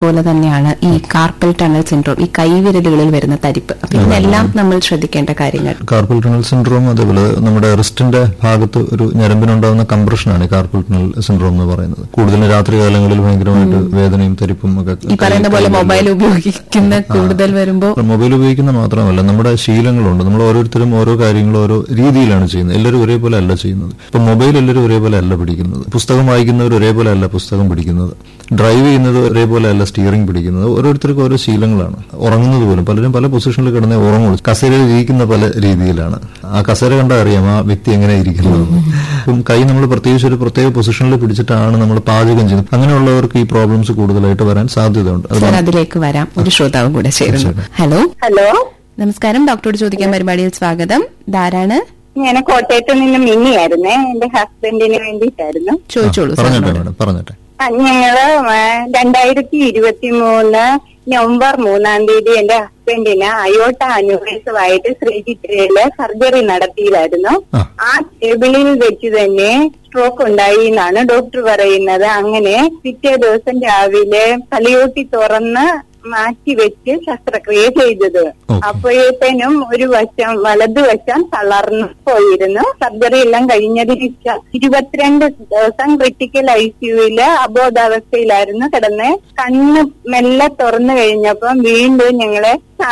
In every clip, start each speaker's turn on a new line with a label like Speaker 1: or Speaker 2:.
Speaker 1: പോലെ തന്നെയാണ് ഈ കാർപ്പൽ ടണൽ സിൻഡ്രോം ഈ കൈവിരലുകളിൽ വരുന്ന തരിപ്പ് അപ്പൊ ഇതിനെല്ലാം നമ്മൾ ശ്രദ്ധിക്കേണ്ട കാര്യങ്ങൾ
Speaker 2: കാർപ്പൽ ടണൽ സിൻഡ്രോം അതേപോലെ നമ്മുടെ റിസ്റ്റിന്റെ ഭാഗത്ത് ഒരു ഞരമ്പിനുണ്ടാകുന്ന കംപ്രഷനാണ് ഈ കാർപ്പൽ ടണൽ സിൻഡ്രോം എന്ന് പറയുന്നത് കൂടുതലും രാത്രി കാലങ്ങളിൽ ഭയങ്കരമായിട്ട് വേദനയും തരിപ്പും ഒക്കെ
Speaker 1: ഈ പറയുന്ന പോലെ
Speaker 2: കൈ-
Speaker 1: മൊബൈൽ ഉപയോഗിക്കുന്ന കൂടുതൽ വരുമ്പോ
Speaker 2: മൊബൈൽ ഉപയോഗിക്കുന്ന മാത്രമല്ല നമ്മുടെ ശീലങ്ങളുണ്ട് നമ്മൾ ഓരോരുത്തരും ഓരോ കാര്യങ്ങളും ഓരോ രീതിയിലാണ് ചെയ്യുന്നത് എല്ലാവരും ഒരേപോലെ അല്ല ചെയ്യുന്നത് ഇപ്പൊ മൊബൈൽ എല്ലാവരും ഒരേപോലെ അല്ല പിടിക്കുന്നത് പുസ്തകം വായിക്കുന്നവർ ഒരേപോലെ അല്ല പുസ്തകം പിടിക്കുന്നത് ഡ്രൈവ് ചെയ്യുന്നത് ഒരേപോലെ അല്ല സ്റ്റിയറിംഗ് പിടിക്കുന്നത് ഓരോരുത്തർക്കും ഓരോ ശീലങ്ങളാണ് ഉറങ്ങുന്നത് പോലും പലരും പല പൊസിഷനിൽ കിടന്നേ ഉറങ്ങുള്ളൂ കസേരയിൽ ഇരിക്കുന്ന പല രീതിയിലാണ് ആ കസേര കണ്ടാൽ അറിയാം ആ വ്യക്തി എങ്ങനെ ഇരിക്കുന്നത് അപ്പം കൈ നമ്മൾ പ്രത്യേകിച്ച് ഒരു പ്രത്യേക പൊസിഷനിൽ പിടിച്ചിട്ടാണ് നമ്മൾ പാചകം ചെയ്യുന്നത് അങ്ങനെയുള്ളവർക്ക് ഈ പ്രോബ്ലംസ് കൂടുതലായിട്ട് വരാൻ സാധ്യതയുണ്ട് അത്
Speaker 1: സാർ അതിലേക്ക് വരാം ഒരു ശ്രോതാവും കൂടെ ചേരുന്നു ഹലോ
Speaker 3: ഹലോ
Speaker 1: നമസ്കാരം ഡോക്ടറോട് ചോദിക്കാൻ പരിപാടിയിൽ സ്വാഗതം ധാരാണ്
Speaker 3: ഞാൻ കോട്ടയത്ത് നിന്ന് മിന്നിയായിരുന്നേ എന്റെ ഹസ്ബൻഡിന് വേണ്ടിയിട്ടായിരുന്നു
Speaker 1: ചോദിച്ചോളൂ
Speaker 2: പറഞ്ഞോട്ടെ
Speaker 1: സാറിനോട്
Speaker 2: മാഡം പറഞ്ഞോട്ടെ
Speaker 3: ആ, ഞങ്ങള് ആ, രണ്ടായിരത്തി ഇരുപത്തി മൂന്ന് നവംബർ മൂന്നാം തീയതി എന്റെ ഹസ്ബൻഡിന് അയോട്ട അന്വേഷമായിട്ട് ശ്രീചിത്രയില് സർജറി നടത്തിയതായിരുന്നു
Speaker 2: ആ.
Speaker 3: ആ ടേബിളിൽ വെച്ച് തന്നെ സ്ട്രോക്ക് ഉണ്ടായി എന്നാണ് ഡോക്ടർ പറയുന്നത് അങ്ങനെ പിറ്റേ ദിവസം രാവിലെ തലയോട്ടി തുറന്ന് മാറ്റി വെച്ച് ശസ്ത്രക്രിയ ചെയ്തത്
Speaker 2: ഓക്കേ.
Speaker 3: അപ്പോഴത്തേനും ഒരു വശം വലതുവശം തളർന്നു പോയിരുന്നു സർജറി എല്ലാം കഴിഞ്ഞതിന് ശേഷം ഇരുപത്തിരണ്ട് ദിവസം ക്രിട്ടിക്കൽ ഐ സിയുവില് അബോധാവസ്ഥയിലായിരുന്നു കിടന്ന് കണ്ണ് മെല്ലെ തുറന്നു കഴിഞ്ഞപ്പം വീണ്ടും ഞങ്ങളെ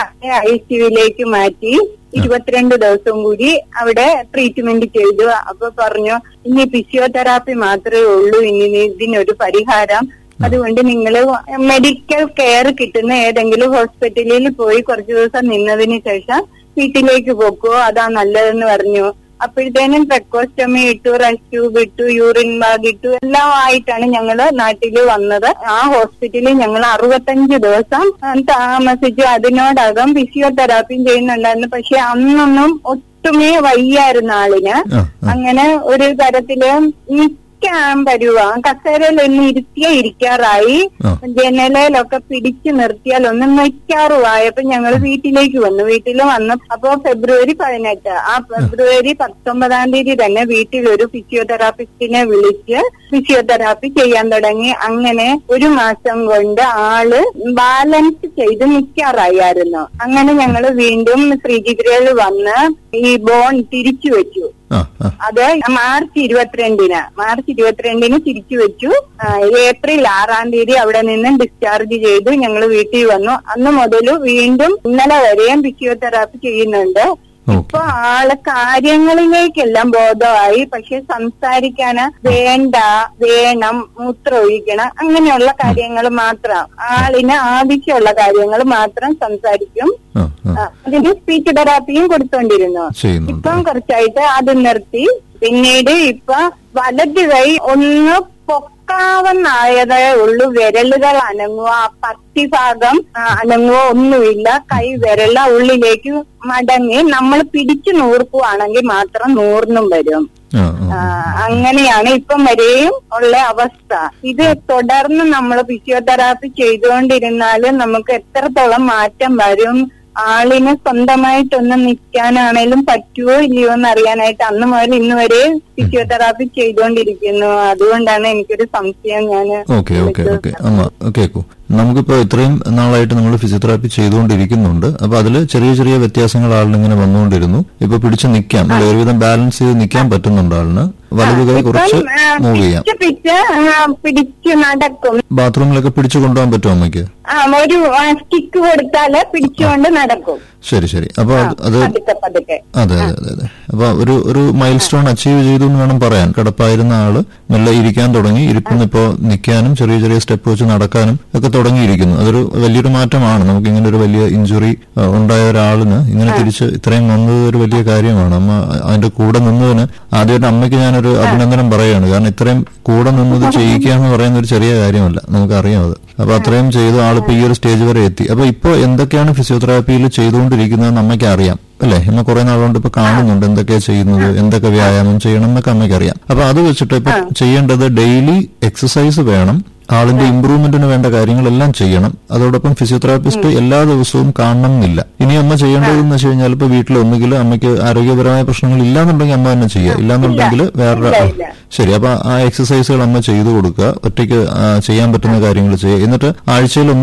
Speaker 3: ഐ സിയുവിലേക്ക് മാറ്റി ഇരുപത്തിരണ്ട് ദിവസം കൂടി അവിടെ ട്രീറ്റ്മെന്റ് ചെയ്തു അപ്പൊ പറഞ്ഞു ഇനി ഫിസിയോതെറാപ്പി മാത്രമേ ഉള്ളൂ ഇനി ഇതിനൊരു പരിഹാരം അതുകൊണ്ട് നിങ്ങൾ മെഡിക്കൽ കെയർ കിട്ടുന്ന ഏതെങ്കിലും ഹോസ്പിറ്റലിൽ പോയി കുറച്ചു ദിവസം നിന്നതിന് ശേഷം വീട്ടിലേക്ക് പോക്കോ അതാ നല്ലതെന്ന് പറഞ്ഞു അപ്പോഴത്തേനും ട്രെക്കോസ്റ്റമി ഇട്ടു റെസ്റ്റ് ട്യൂബ് ഇട്ടു യൂറിൻ ബാഗ് ഇട്ടു എല്ലാം ആയിട്ടാണ് ഞങ്ങള് നാട്ടിൽ വന്നത് ആ ഹോസ്പിറ്റലിൽ ഞങ്ങൾ അറുപത്തഞ്ച് ദിവസം ആ, താമസിച്ചു അതിനോടകം ഫിസിയോതെറാപ്പിയും ചെയ്യുന്നുണ്ടായിരുന്നു പക്ഷെ അന്നൊന്നും ഒട്ടുമേ വയ്യായിരുന്ന ആളിന്
Speaker 2: ആ, ആ.
Speaker 3: അങ്ങനെ ഒരു തരത്തില് നിൽക്കാൻ വരുവാ കസേരയിൽ ഒന്ന് ഇരുത്തിയ ഇരിക്കാറായി
Speaker 2: ആ.
Speaker 3: ജനലയിലൊക്കെ പിടിച്ചു നിർത്തിയാൽ ഒന്ന് നിൽക്കാറുമായപ്പോ ഞങ്ങൾ വീട്ടിലേക്ക് വന്നു വീട്ടിൽ വന്നു അപ്പോ ഫെബ്രുവരി പതിനെട്ട് ആ ഫെബ്രുവരി പത്തൊമ്പതാം തീയതി തന്നെ വീട്ടിൽ ഒരു ഫിസിയോതെറാപ്പിസ്റ്റിനെ വിളിച്ച് ഫിസിയോതെറാപ്പി ചെയ്യാൻ തുടങ്ങി അങ്ങനെ ഒരു മാസം കൊണ്ട് ആള് ബാലൻസ് ചെയ്ത് നിൽക്കാറായിരുന്നു അങ്ങനെ ഞങ്ങൾ വീണ്ടും ശ്രീജിഗ്രയിൽ വന്ന് ഈ ബോൺ തിരിച്ചു വെച്ചു
Speaker 2: ആ ആ
Speaker 3: അത് മാർച്ച് ഇരുപത്തിരണ്ടിന് മാർച്ച് ഇരുപത്തിരണ്ടിന് തിരിച്ചു വെച്ചു ആ, ഏപ്രിൽ ആറാം തീയതി അവിടെ നിന്ന് ഡിസ്ചാർജ് ചെയ്തു ഞങ്ങൾ വീട്ടിൽ വന്നു അന്ന് മുതൽ വീണ്ടും ഇന്നലെ വരെയും ഫിസിയോതെറാപ്പി ചെയ്യുന്നുണ്ട് ഇപ്പൊ ആള് കാര്യങ്ങളിലേക്കെല്ലാം ബോധമായി പക്ഷെ സംസാരിക്കാന് വേണ്ട വേണം മൂത്രം ഒഴിക്കണം അങ്ങനെയുള്ള കാര്യങ്ങൾ മാത്രം ആളിന് ആവശ്യമുള്ള കാര്യങ്ങൾ മാത്രം സംസാരിക്കും
Speaker 2: ആ ആ
Speaker 3: ആ, അതിന് സ്പീച്ച് തെറാപ്പിയും കൊടുത്തോണ്ടിരുന്നു
Speaker 2: ചെയ്യുന്നുണ്ട്
Speaker 3: ഇപ്പം കുറച്ചായിട്ട് അത് നിർത്തി പിന്നീട് ഇപ്പൊ വലത് കൈ ഒന്ന് പൊക്കാവുന്നായതേ ഉള്ളൂ വിരലുകൾ അനങ്ങുക പത്തിഭാഗം ആ, അനങ്ങുക ഒന്നുമില്ല കൈ വിരല ഉള്ളിലേക്ക് മടങ്ങി നമ്മൾ പിടിച്ചു നൂർക്കുവാണെങ്കിൽ മാത്രം നൂർന്നും വരും
Speaker 2: ആ
Speaker 3: ആ,
Speaker 2: ആ
Speaker 3: അങ്ങനെയാണ് ഇപ്പം വരെയും ഉള്ള അവസ്ഥ ഇത് തുടർന്ന് നമ്മൾ ഫിസിയോതെറാപ്പി ചെയ്തുകൊണ്ടിരുന്നാൽ നമുക്ക് എത്രത്തോളം മാറ്റം വരും ആളിന് സ്വന്തമായിട്ടൊന്ന് നിൽക്കാനാണേലും പറ്റുമോ ഇല്ലയോ എന്ന് അറിയാനായിട്ട് അന്ന് മുതൽ ഇന്ന് വരെ ഫിസിയോതെറാപ്പി ചെയ്തുകൊണ്ടിരിക്കുന്നു അതുകൊണ്ടാണ് എനിക്കൊരു സംശയം ഞാൻ
Speaker 2: ഓക്കെ ഓക്കെ ഓക്കെ അമ്മ കേക്കൂ നമുക്കിപ്പോ ഇത്രയും നാളായിട്ട് നമ്മൾ ഫിസിയോതെറാപ്പി ചെയ്തുകൊണ്ടിരിക്കുന്നുണ്ട് അപ്പൊ അതിൽ ചെറിയ ചെറിയ വ്യത്യാസങ്ങൾ ആളിന് ഇങ്ങനെ വന്നുകൊണ്ടിരുന്നു ഇപ്പൊ പിടിച്ച് നിൽക്കാം അല്ലെ ഒരുവിധം ബാലൻസ് ചെയ്ത് നിൽക്കാൻ പറ്റുന്നുണ്ട് ആളിന് വലതു കൈ കുറച്ച് മൂവ് ചെയ്യാം
Speaker 3: പിടിച്ച് പിടിച്ച് ആ, പിടിച്ച് നടക്കും
Speaker 2: ബാത്റൂമിലൊക്കെ പിടിച്ചു കൊണ്ടുപോകാൻ പറ്റുമോ അമ്മയ്ക്ക്
Speaker 3: ആ ഒരു സ്റ്റിക്ക് കൊടുത്താല് പിടിച്ചുകൊണ്ട് നടക്കും
Speaker 2: ശരി ശരി അപ്പൊ അത് അത്
Speaker 3: പതുക്കെ പതുക്കെ
Speaker 2: അതെ അതെ അതെ അതെ അപ്പൊ ഒരു ഒരു മൈൽ സ്റ്റോൺ അച്ചീവ് ചെയ്തു എന്ന് വേണം പറയാൻ കിടപ്പായിരുന്ന ആള് മെല്ലെ ഇരിക്കാൻ തുടങ്ങി ഇരിപ്പിന്ന് ഇപ്പോ നിൽക്കാനും ചെറിയ ചെറിയ സ്റ്റെപ്പ് വെച്ച് നടക്കാനും ഒക്കെ തുടങ്ങിയിരിക്കുന്നു അതൊരു വലിയൊരു മാറ്റമാണ് നമുക്ക് ഇങ്ങനെ ഒരു വലിയ ഇഞ്ചുറി ഉണ്ടായ ഒരാളിന് ഇങ്ങനെ തിരിച്ച് ഇത്രയും വന്നത് ഒരു വലിയ കാര്യമാണ് അമ്മ അതിന്റെ കൂടെ നിന്നതിന് ആദ്യമായിട്ട് അമ്മയ്ക്ക് ഞാനൊരു അഭിനന്ദനം പറയുകയാണ് കാരണം ഇത്രയും കൂടെ നിന്നത് ചെയ്യിക്കുക എന്ന് പറയുന്ന ഒരു ചെറിയ കാര്യമല്ല നമുക്കറിയാം അത് അപ്പൊ അത്രയും ചെയ്ത് ആളിപ്പോ ഈ ഒരു സ്റ്റേജ് വരെ എത്തി അപ്പൊ ഇപ്പൊ എന്തൊക്കെയാണ് ഫിസിയോതെറാപ്പിയിൽ ചെയ്തുകൊണ്ടിരിക്കുന്നത് അമ്മയ്ക്ക് അറിയാം അല്ലെ എന്നെ കുറെ നാളുകൊണ്ട് ഇപ്പൊ കാണുന്നുണ്ട് എന്തൊക്കെയാ ചെയ്യുന്നത് എന്തൊക്കെ വ്യായാമം ചെയ്യണം എന്നൊക്കെ അമ്മയ്ക്ക് അറിയാം അപ്പൊ അത് വെച്ചിട്ട് ഇപ്പൊ ചെയ്യേണ്ടത് ഡെയിലി എക്സസൈസ് വേണം ആളിന്റെ ഇമ്പ്രൂവ്മെന്റിന് വേണ്ട കാര്യങ്ങളെല്ലാം ചെയ്യണം അതോടൊപ്പം ഫിസിയോതെറാപ്പിസ്റ്റ് എല്ലാ ദിവസവും കാണണം എന്നില്ല ഇനി അമ്മ ചെയ്യേണ്ടതെന്ന് വെച്ച് കഴിഞ്ഞാൽ ഇപ്പൊ വീട്ടിൽ ഒന്നുകിൽ അമ്മയ്ക്ക് ആരോഗ്യപരമായ പ്രശ്നങ്ങൾ ഇല്ലാന്നുണ്ടെങ്കിൽ അമ്മ തന്നെ ചെയ്യുക ഇല്ലാന്നുണ്ടെങ്കിൽ വേറെ
Speaker 3: ഇല്ല, ഇല്ല.
Speaker 2: ശരി അപ്പൊ ആ എക്സസൈസുകൾ അമ്മ ചെയ്തു കൊടുക്കുക ഒറ്റയ്ക്ക് ആ, ചെയ്യാൻ പറ്റുന്ന കാര്യങ്ങൾ ചെയ്യുക എന്നിട്ട് ആഴ്ചയിൽ